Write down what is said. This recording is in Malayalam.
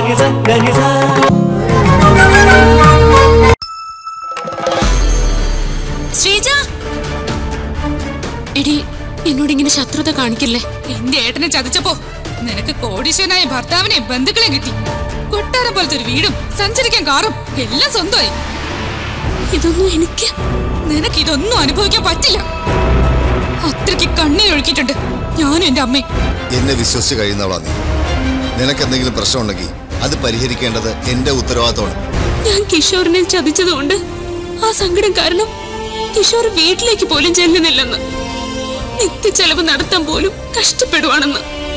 నిజ గనిజ ശ്രീജ എടി എന്നോട് ഇങ്ങനെ ശത്രുത കാണിക്കല്ലേ എന്റെ ഏട്ടനെ ചതിച്ചപ്പോ നിനക്ക് കോടീശ്വരനായ ഭർത്താവിനെ ബന്ധുക്കളെ കിട്ടി കൊട്ടാരം പോലത്തെ ഒരു വീടും സഞ്ചരിക്കാൻ കാറും എല്ലാം സ്വന്തമായി ഇതൊന്നും എനിക്ക് നിനക്ക് ഇതൊന്നും അനുഭവിക്കാൻ പറ്റില്ല അത്രയ്ക്ക് കണ്ണീരൊഴുക്കിയിട്ടുണ്ട് ഞാനും എന്റെ അമ്മയും എന്നെ വിശ്വസിച്ച് കഴിയുന്നവളാ നീ നിനക്ക് എന്തെങ്കിലും പ്രശ്നമുണ്ടെങ്കിൽ അത് പരിഹരിക്കേണ്ടത് എന്റെ ഉത്തരവാദിത്തമാണ് ഞാൻ കിഷോറിനെ ചതിച്ചതുകൊണ്ട് ആ സങ്കടം കാരണം കിഷോർ വീട്ടിലേക്ക് പോലും ചെല്ലുന്നില്ലെന്ന് നിത്യച്ചെലവ് നടത്താൻ പോലും കഷ്ടപ്പെടുവാണെന്ന്